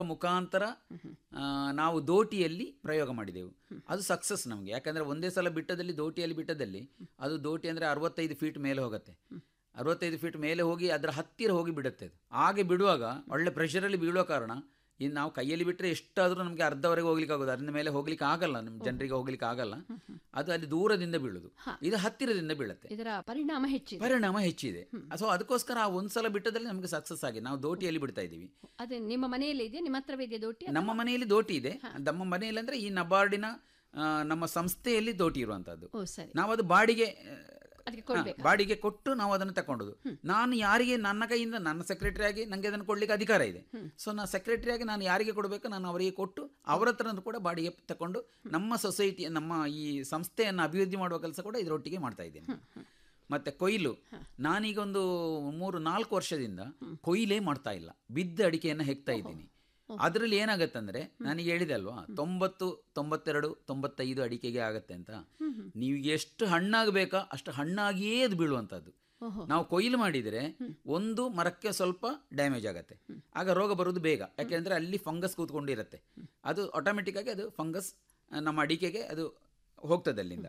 ಮುಖಾಂತರ ಆ, ನಾವು ದೋಟಿಯಲ್ಲಿ ಪ್ರಯೋಗ ಮಾಡಿದೆವು ಅದು ಸಕ್ಸಸ್ ನಮಗೆ ಯಾಕಂದರೆ ಒಂದೇ ಸಲ ಬಿಟ್ಟದಲ್ಲಿ ದೋಟಿಯಲ್ಲಿ ಬಿಟ್ಟದಲ್ಲಿ ಅದು ದೋಟಿ ಅಂದರೆ ಅರವತ್ತೈದು ಫೀಟ್ ಮೇಲೆ ಹೋಗುತ್ತೆ ಅರವತ್ತೈದು ಫೀಟ್ ಮೇಲೆ ಹೋಗಿ ಅದರ ಹತ್ತಿರ ಹೋಗಿ ಬಿಡುತ್ತೆ ಅದು ಹಾಗೆ ಬಿಡುವಾಗ ಒಳ್ಳೆ ಪ್ರೆಷರಲ್ಲಿ ಬೀಳುವ ಕಾರಣ ಇನ್ನು ನಾವು ಕೈಯಲ್ಲಿ ಬಿಟ್ಟರೆ ಎಷ್ಟಾದರೂ ನಮಗೆ ಅರ್ಧವರೆಗೆ ಹೋಗ್ಲಿಕ್ಕೆ ಆಗೋದು ಅದರಿಂದ ಮೇಲೆ ಹೋಗ್ಲಿಕ್ಕೆ ಆಗಲ್ಲ ನಮ್ಮ ಜನರಿಗೆ ಹೋಗ್ಲಿಕ್ಕೆ ಆಗಲ್ಲ ಅದು ಅಲ್ಲಿ ದೂರದಿಂದ ಬೀಳುದು ಇದು ಹತ್ತಿರದಿಂದ ಬೀಳುತ್ತೆ ಇದರ ಪರಿಣಾಮ ಹೆಚ್ಚಿದೆ ಪರಿಣಾಮ ಹೆಚ್ಚಿದೆ ಸೊ ಅದಕ್ಕೋಸ್ಕರ ಆ ಒಂದ್ಸಲ ಬಿಟ್ಟದಲ್ಲಿ ನಮಗೆ ಸಕ್ಸಸ್ ಆಗಿದೆ ನಾವು ದೋಟಿಯಲ್ಲಿ ಬಿಡ್ತಾ ಇದ್ದೀವಿ ಅದೇ ನಿಮ್ಮ ಮನೆಯಲ್ಲಿ ಇದೆಯಾ ನಿಮ್ಮ ಹತ್ರವೇ ಇದೆಯಾ ದೋಟಿ ನಮ್ಮ ಮನೆಯಲ್ಲಿ ದೋಟಿ ಇದೆ ನಮ್ಮ ಮನೆಯಲ್ಲಿ ಅಂದ್ರೆ ಈ ನಬಾರ್ಡಿನ ಆ, ನಮ್ಮ ಸಂಸ್ಥೆಯಲ್ಲಿ ದೋಟಿ ಇರುವಂತದ್ದು ಓ ಸರಿ ನಾವು ಅದು ಬಾಡಿಗೆ ಆ, ಅದಕ್ಕೆ ಕೊಡ್ಬೇಕು ಹಾ, ಬಾಡಿಗೆ ಕೊಟ್ಟು ನಾವು ಅದನ್ನು ತಕೊಂಡದು ನಾನು ಯಾರಿಗೆ ನನ್ನ ಕೈಯಿಂದ ನನ್ನ ಸೆಕ್ರೆಟರಿ ಆಗಿ ನನಗೆ ಅದನ್ನು ಕೊಡ್ಲಿಕ್ಕೆ ಅಧಿಕಾರ ಇದೆ ಸೊ ನಾನು ಸೆಕ್ರೆಟರಿ ಆಗಿ ನಾನು ಯಾರಿಗೆ ಕೊಡಬೇಕು ನಾನು ಅವರಿಗೆ ಕೊಟ್ಟು ಅವರ ಹತ್ರ ಕೂಡ ಬಾಡಿಗೆ ತಕೊಂಡು ನಮ್ಮ ಸೊಸೈಟಿ ನಮ್ಮ ಈ ಸಂಸ್ಥೆಯನ್ನು ಅಭಿವೃದ್ಧಿ ಮಾಡುವ ಕೆಲಸ ಕೂಡ ಇದರೊಟ್ಟಿಗೆ ಮಾಡ್ತಾ ಇದ್ದೇನೆ ಮತ್ತೆ ಕೊಯ್ಲು ನಾನೀಗ ಒಂದು ಮೂರು ನಾಲ್ಕು ವರ್ಷದಿಂದ ಕೊಯ್ಲೇ ಮಾಡ್ತಾ ಇಲ್ಲ ಬಿದ್ದ ಅಡಿಕೆಯನ್ನು ಹೆಕ್ತಾ ಇದ್ದೀನಿ ಅದರಲ್ಲಿ ಏನಾಗತ್ತಂದ್ರೆ ನನಗೆ ಹೇಳಿದೆ ಅಲ್ವಾ ತೊಂಬತ್ತು ತೊಂಬತ್ತೆರಡು ತೊಂಬತ್ತೈದು ಅಡಿಕೆಗೆ ಆಗತ್ತೆ ಅಂತ ನೀವು ಎಷ್ಟು ಹಣ್ಣಾಗಬೇಕಾ ಅಷ್ಟು ಹಣ್ಣಾಗಿಯೇ ಅದು ಬೀಳುವಂಥದ್ದು ನಾವು ಕೊಯ್ಲು ಮಾಡಿದರೆ ಒಂದು ಮರಕ್ಕೆ ಸ್ವಲ್ಪ ಡ್ಯಾಮೇಜ್ ಆಗುತ್ತೆ ಆಗ ರೋಗ ಬರೋದು ಬೇಗ ಯಾಕೆಂದ್ರೆ ಅಲ್ಲಿ ಫಂಗಸ್ ಕೂತ್ಕೊಂಡಿರುತ್ತೆ ಅದು ಆಟೋಮೆಟಿಕ್ ಆಗಿ ಅದು ಫಂಗಸ್ ನಮ್ಮ ಅಡಿಕೆಗೆ ಅದು ಹೋಗ್ತದೆ ಅಲ್ಲಿಂದ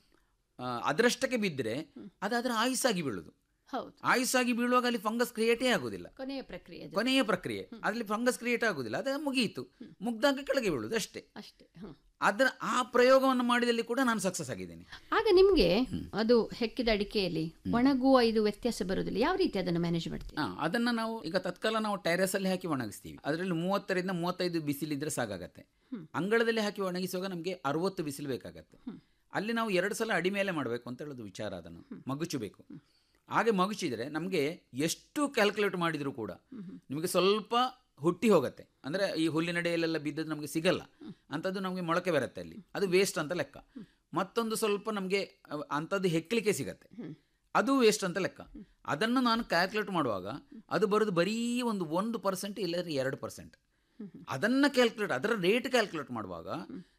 ಆ, ಅದರಷ್ಟಕ್ಕೆ ಬಿದ್ದರೆ ಅದು ಅದರ ಆಯುಸ್ಸಾಗಿ ಬೀಳುದು ಹೌದು ಆಯುಸ್ಸಾಗಿ ಬೀಳುವಾಗ ಅಲ್ಲಿ ಫಂಗಸ್ ಕ್ರಿಯೇಟೇ ಆಗುದಿಲ್ಲ ಕೊನೆಯ ಪ್ರಕ್ರಿಯೆ ಅದು. ಕೊನೆಯ ಪ್ರಕ್ರಿಯೆ ಅದರಲ್ಲಿ ಫಂಗಸ್ ಕ್ರಿಯೇಟ್ ಆಗುದಿಲ್ಲ ಅದು ಮುಗಿಯಿತು ಮುಗ್ದಾಗ ಕೆಳಗೆ ಬೀಳುದು ಅಷ್ಟೇ ಅಷ್ಟೇ ಹ. ಅದರ ಆ ಪ್ರಯೋಗವನ್ನು ಮಾಡಿದಲ್ಲಿ ಕೂಡ ನಾನು ಸಕ್ಸಸ್ ಆಗಿದ್ದೇನೆ ಆಗ ನಿಮ್ಗೆ ಅದು ಹೆಕ್ಕಿದ ಅಡಿಕೆಯಲ್ಲಿ ಒಣಗುವ ಇದು ವ್ಯತ್ಯಾಸ ಬರುವುದಿಲ್ಲ ಯಾವ ರೀತಿ ಅದನ್ನು ಮ್ಯಾನೇಜ್ ಮಾಡ್ತೀವಿ ಹಾ ಅದನ್ನ ನಾವು ಈಗ ತತ್ಕಾಲ ನಾವು ಟೈರಸ್ ಅಲ್ಲಿ ಹಾಕಿ ಒಣಗಿಸ್ತೀವಿ ಅದರಲ್ಲಿ ಮೂವತ್ತರಿಂದ ಮೂವತ್ತೈದು ಬಿಸಿಲಿದ್ರೆ ಸಾಕಾಗತ್ತೆ ಅಂಗಳದಲ್ಲಿ ಹಾಕಿ ಒಣಗಿಸುವಾಗ ನಮಗೆ ಅರವತ್ತು ಬಿಸಿಲು ಬೇಕಾಗತ್ತೆ ಅಲ್ಲಿ ನಾವು ಎರಡು ಸಲ ಅಡಿ ಮೇಲೆ ಮಾಡಬೇಕು ಅಂತ ಹೇಳೋದು ವಿಚಾರ ಅದನ್ನು ಮಗುಚಬೇಕು ಹಾಗೆ ಮಗುಚಿದರೆ ನಮಗೆ ಎಷ್ಟು ಕ್ಯಾಲ್ಕುಲೇಟ್ ಮಾಡಿದರೂ ಕೂಡ ನಿಮಗೆ ಸ್ವಲ್ಪ ಹುಟ್ಟಿ ಹೋಗುತ್ತೆ ಅಂದರೆ ಈ ಹುಲ್ಲಿನಡೆಯಲ್ಲೆಲ್ಲ ಬಿದ್ದದ್ದು ನಮಗೆ ಸಿಗಲ್ಲ ಅಂಥದ್ದು ನಮಗೆ ಮೊಳಕೆ ಬರುತ್ತೆ ಅಲ್ಲಿ ಅದು ವೇಸ್ಟ್ ಅಂತ ಲೆಕ್ಕ ಮತ್ತೊಂದು ಸ್ವಲ್ಪ ನಮಗೆ ಅಂಥದ್ದು ಹೆಕ್ಕಲಿಕ್ಕೆ ಸಿಗತ್ತೆ ಅದು ವೇಸ್ಟ್ ಅಂತ ಲೆಕ್ಕ ಅದನ್ನು ನಾನು ಕ್ಯಾಲ್ಕುಲೇಟ್ ಮಾಡುವಾಗ ಅದು ಬರೋದು ಬರೀ ಒಂದು ಒಂದು ಪರ್ಸೆಂಟ್ ಇಲ್ಲದ್ರೆ ಎರಡು ಪರ್ಸೆಂಟ್ ಅದನ್ನು ಕ್ಯಾಲ್ಕುಲೇಟ್ ಅದರ ರೇಟ್ ಕ್ಯಾಲ್ಕುಲೇಟ್ ಮಾಡುವಾಗ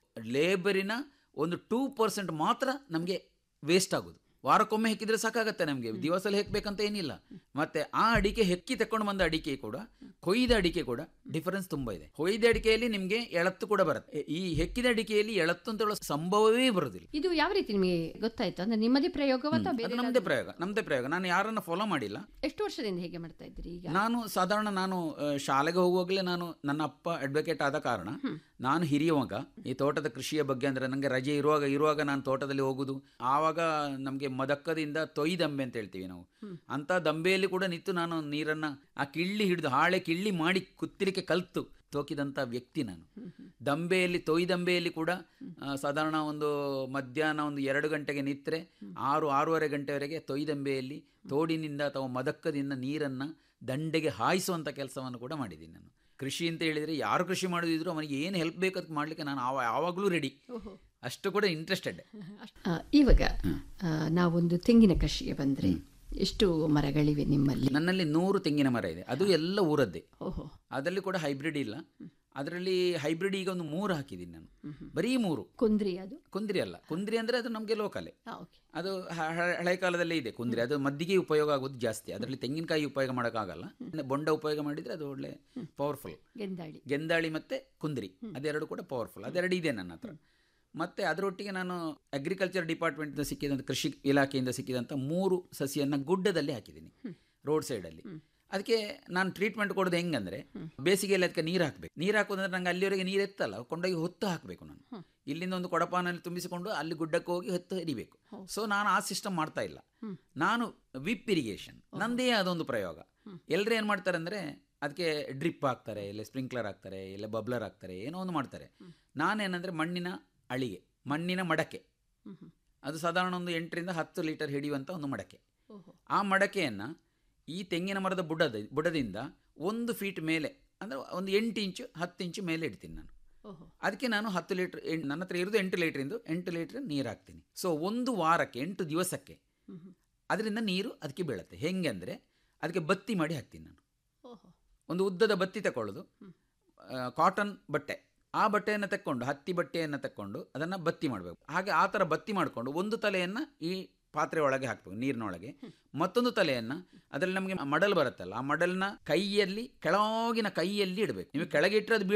ಲೇಬರಿನ ಒಂದು ಟೂ ಪರ್ಸೆಂಟ್ ಮಾತ್ರ ನಮಗೆ ವೇಸ್ಟ್ ಆಗೋದು ವಾರಕ್ಕೊಮ್ಮೆ ಹೆಕ್ಕಿದ್ರೆ ಸಾಕಾಗತ್ತೆ ನಮಗೆ ದಿವಸಲ್ಲಿ ಹೆಕ್ಬೇಕಂತ ಏನಿಲ್ಲ ಮತ್ತೆ ಆ ಅಡಿಕೆ ಹೆಕ್ಕಿ ತಕೊಂಡು ಬಂದ ಅಡಿಕೆ ಕೂಡ ಕೊಯ್ದ ಅಡಿಕೆ ಕೂಡ ಡಿಫರೆನ್ಸ್ ತುಂಬಾ ಇದೆ ಕೊಯ್ದ ಅಡಿಕೆಯಲ್ಲಿ ನಿಮಗೆ ಎಳತ್ತು ಕೂಡ ಬರುತ್ತೆ ಈ ಹೆಕ್ಕಿದ ಅಡಿಕೆಯಲ್ಲಿ ಎಳತ್ತು ಅಂತ ಹೇಳೋ ಸಂಭವವೇ ಬರುವುದಿಲ್ಲ ಇದು ಯಾವ ರೀತಿ ನಿಮಗೆ ಗೊತ್ತಾಯ್ತು ಅಂದ್ರೆ ನಿಮ್ಮದೇ ಪ್ರಯೋಗವ ಅಥವಾ ಅದು ಬೇರೆ ನಮ್ಮದೇ ಪ್ರಯೋಗ ನಮ್ಮದೇ ಪ್ರಯೋಗ ನಾನು ಯಾರನ್ನು ಫಾಲೋ ಮಾಡಿಲ್ಲ ಎಷ್ಟು ವರ್ಷದಿಂದ ಹೇಗೆ ಮಾಡ್ತಾ ಇದ್ದೀರಿ ಈಗ ನಾನು ಸಾಧಾರಣ ನಾನು ಆ, ಶಾಲೆಗೆ ಹೋಗುವಾಗಲೇ ನಾನು ನನ್ನ ಅಪ್ಪ ಅಡ್ವೊಕೇಟ್ ಆದ ಕಾರಣ ನಾನು ಹಿರಿಯ ಮಗ ಈ ತೋಟದ ಕೃಷಿಯ ಬಗ್ಗೆ ಅಂದರೆ ನನಗೆ ರಜೆ ಇರುವಾಗ ಇರುವಾಗ ನಾನು ತೋಟದಲ್ಲಿ ಹೋಗುದು ಆವಾಗ ನಮಗೆ ಮದಕ್ಕದಿಂದ ತೊಯ್ದಂಬೆ ಅಂತ ಹೇಳ್ತೀವಿ ನಾವು ಅಂತ ದಂಬೆಯಲ್ಲಿ ಕೂಡ ನಿಂತು ನಾನು ನೀರನ್ನ ಆ ಕಿಳ್ಳಿ ಹಿಡಿದು ಹಾಳೆ ಕಿಳ್ಳಿ ಮಾಡಿ ಕುತ್ತಿಲಿಕ್ಕೆ ಕಲ್ತು ತೋಕಿದಂಥ ವ್ಯಕ್ತಿ ನಾನು ದಂಬೆಯಲ್ಲಿ ತೊಯ್ದಂಬೆಯಲ್ಲಿ ಕೂಡ ಆ, ಸಾಧಾರಣ ಒಂದು ಮಧ್ಯಾಹ್ನ ಒಂದು ಎರಡು ಗಂಟೆಗೆ ನಿಂತರೆ ಆರು ಆರೂವರೆ ಗಂಟೆವರೆಗೆ ತೊಯ್ದಂಬೆಯಲ್ಲಿ ತೋಡಿನಿಂದ ಅಥವಾ ಮದಕ್ಕದಿಂದ ನೀರನ್ನು ದಂಡೆಗೆ ಹಾಯಿಸುವಂಥ ಕೆಲಸವನ್ನು ಕೂಡ ಮಾಡಿದ್ದೀನಿ ನಾನು ಕೃಷಿ ಅಂತ ಹೇಳಿದರೆ ಯಾರು ಕೃಷಿ ಮಾಡೋದಿದ್ರು ಅವನಿಗೆ ಏನು ಹೆಲ್ಪ್ ಬೇಕು ಅದಕ್ಕೆ ಮಾಡಲಿಕ್ಕೆ ನಾನು ಆವ ಯಾವಾಗಲೂ ರೆಡಿ ಅಷ್ಟು ಕೂಡ ಇಂಟ್ರೆಸ್ಟೆಡ್ ಆ, ಇವಾಗ ಆ, ನಾವೊಂದು ತೆಂಗಿನ ಕೃಷಿಗೆ ಬಂದ್ರೆ ಎಷ್ಟು ಮರಗಳಿವೆ ನಿಮ್ಮಲ್ಲಿ ನನ್ನಲ್ಲಿ ನೂರು ತೆಂಗಿನ ಮರ ಇದೆ ಅದು ಎಲ್ಲ ಊರದ್ದೇ ಓಹೋ ಅದರಲ್ಲಿ ಕೂಡ ಹೈಬ್ರಿಡ್ ಇಲ್ಲ ಅದರಲ್ಲಿ ಹೈಬ್ರಿಡ್ ಈಗ ಒಂದು ಮೂರು ಹಾಕಿದ್ದೀನಿ ನಾನು ಬರೀ ಮೂರು ಕುಂದ್ರಿ ಅದು ಕುಂದ್ರಿ ಅಲ್ಲ ಕುಂದ್ರಿ ಅಂದರೆ ಅದು ನಮಗೆ ಲೋಕಲೇ ಆ, ಓಕೆ ಅದು ಹ- ಹ- ಹಳೆ ಕಾಲದಲ್ಲೇ ಇದೆ ಕುಂದ್ರಿ ಅದು ಮದ್ದಿಗೆ ಉಪಯೋಗ ಆಗೋದು ಜಾಸ್ತಿ ಅದರಲ್ಲಿ ತೆಂಗಿನಕಾಯಿ ಉಪಯೋಗ ಮಾಡೋಕ್ಕಾಗಲ್ಲ ಬೊಂಡ ಉಪಯೋಗ ಮಾಡಿದರೆ ಅದು ಒಳ್ಳೆ ಪವರ್ಫುಲ್ ಗೆಂದಾಳಿ ಗೆಂದಾಳಿ ಮತ್ತು ಕುಂದ್ರಿ ಅದೆರಡು ಕೂಡ ಪವರ್ಫುಲ್ ಅದೆರಡು ಇದೆ ನನ್ನ ಹತ್ರ ಮತ್ತು ಅದರೊಟ್ಟಿಗೆ ನಾನು ಅಗ್ರಿಕಲ್ಚರ್ ಡಿಪಾರ್ಟ್ಮೆಂಟಿಂದ ಸಿಕ್ಕಿದಂಥ ಕೃಷಿ ಇಲಾಖೆಯಿಂದ ಸಿಕ್ಕಿದಂಥ ಮೂರು ಸಸಿಯನ್ನು ಗುಡ್ಡದಲ್ಲಿ ಹಾಕಿದ್ದೀನಿ ರೋಡ್ ಸೈಡಲ್ಲಿ ಅದಕ್ಕೆ ನಾನು ಟ್ರೀಟ್ಮೆಂಟ್ ಕೊಡೋದು ಹೆಂಗಂದ್ರೆ ಬೇಸಿಗೆಯಲ್ಲಿ ಅದಕ್ಕೆ ನೀರು ಹಾಕಬೇಕು ನೀರು ಹಾಕೋದಂದ್ರೆ ನಂಗೆ ಅಲ್ಲಿವರೆಗೆ ನೀರು ಎತ್ತಲ್ಲ ಕೊಂಡೋಗಿ ಹೊತ್ತು ಹಾಕಬೇಕು ನಾನು ಇಲ್ಲಿಂದ ಒಂದು ಕೊಡಪಾನಲ್ಲಿ ತುಂಬಿಸಿಕೊಂಡು ಅಲ್ಲಿ ಗುಡ್ಡಕ್ಕೆ ಹೋಗಿ ಹೊತ್ತು ಹಿಡಿಬೇಕು ಸೊ ನಾನು ಆ ಸಿಸ್ಟಮ್ ಮಾಡ್ತಾ ಇಲ್ಲ ನಾನು ವಿಪ್ ಇರಿಗೇಷನ್ ನಂದೇ ಅದೊಂದು ಪ್ರಯೋಗ ಎಲ್ಲರೂ ಏನು ಮಾಡ್ತಾರೆ ಅಂದರೆ ಅದಕ್ಕೆ ಡ್ರಿಪ್ ಹಾಕ್ತಾರೆ ಇಲ್ಲ ಸ್ಪ್ರಿಂಕ್ಲರ್ ಹಾಕ್ತಾರೆ ಇಲ್ಲ ಬಬ್ಲರ್ ಹಾಕ್ತಾರೆ ಏನೋ ಒಂದು ಮಾಡ್ತಾರೆ ನಾನೇನಂದರೆ ಮಣ್ಣಿನ ಅಳಿಗೆ ಮಣ್ಣಿನ ಮಡಕೆ ಅದು ಸಾಧಾರಣ ಒಂದು ಎಂಟರಿಂದ ಹತ್ತು ಲೀಟರ್ ಹಿಡಿಯುವಂಥ ಒಂದು ಮಡಕೆ ಓಹೋ ಆ ಮಡಕೆಯನ್ನು ಈ ತೆಂಗಿನ ಮರದ ಬುಡದ ಬುಡದಿಂದ ಒಂದು ಫೀಟ್ ಮೇಲೆ ಅಂದರೆ ಒಂದು ಎಂಟು ಇಂಚು ಹತ್ತು ಇಂಚು ಮೇಲೆ ಇಡ್ತೀನಿ ನಾನು ಓಹೋ ಅದಕ್ಕೆ ನಾನು ಹತ್ತು ಲೀಟ್ರ್ ನನ್ನ ಹತ್ರ ಇರೋದು ಎಂಟು ಲೀಟ್ರಿಂದು ಎಂಟು ಲೀಟ್ರ್ ನೀರು ಹಾಕ್ತೀನಿ ಸೊ ಒಂದು ವಾರಕ್ಕೆ ಎಂಟು ದಿವಸಕ್ಕೆ ಅದರಿಂದ ನೀರು ಅದಕ್ಕೆ ಬೀಳುತ್ತೆ ಹೆಂಗೆ ಅಂದರೆ ಅದಕ್ಕೆ ಬತ್ತಿ ಮಾಡಿ ಹಾಕ್ತೀನಿ ನಾನು ಓಹೋ ಒಂದು ಉದ್ದದ ಬತ್ತಿ ತಗೊಳ್ಳೋದು ಕಾಟನ್ ಬಟ್ಟೆ ಆ ಬಟ್ಟೆಯನ್ನು ತಕ್ಕೊಂಡು ಹತ್ತಿ ಬಟ್ಟೆಯನ್ನು ತಕ್ಕೊಂಡು ಅದನ್ನು ಬತ್ತಿ ಮಾಡಬೇಕು ಹಾಗೆ ಆ ಥರ ಬತ್ತಿ ಮಾಡಿಕೊಂಡು ಒಂದು ತಲೆಯನ್ನು ಈ ಪಾತ್ರೆ ಒಳಗೆ ಹಾಕ್ಬೇಕು ನೀರಿನೊಳಗೆ ಮತ್ತೊಂದು ತಲೆಯನ್ನು ಅದರಲ್ಲಿ ನಮಗೆ ಮಡಲ್ ಬರುತ್ತಲ್ಲ ಆ ಮಡಲ್ನ ಕೈಯಲ್ಲಿ ಕೆಳಗಿನ ಕೈಯಲ್ಲಿ ಇಡಬೇಕು ನೀವು ಕೆಳಗೆ ಇಟ್ಟರೆ ಅದು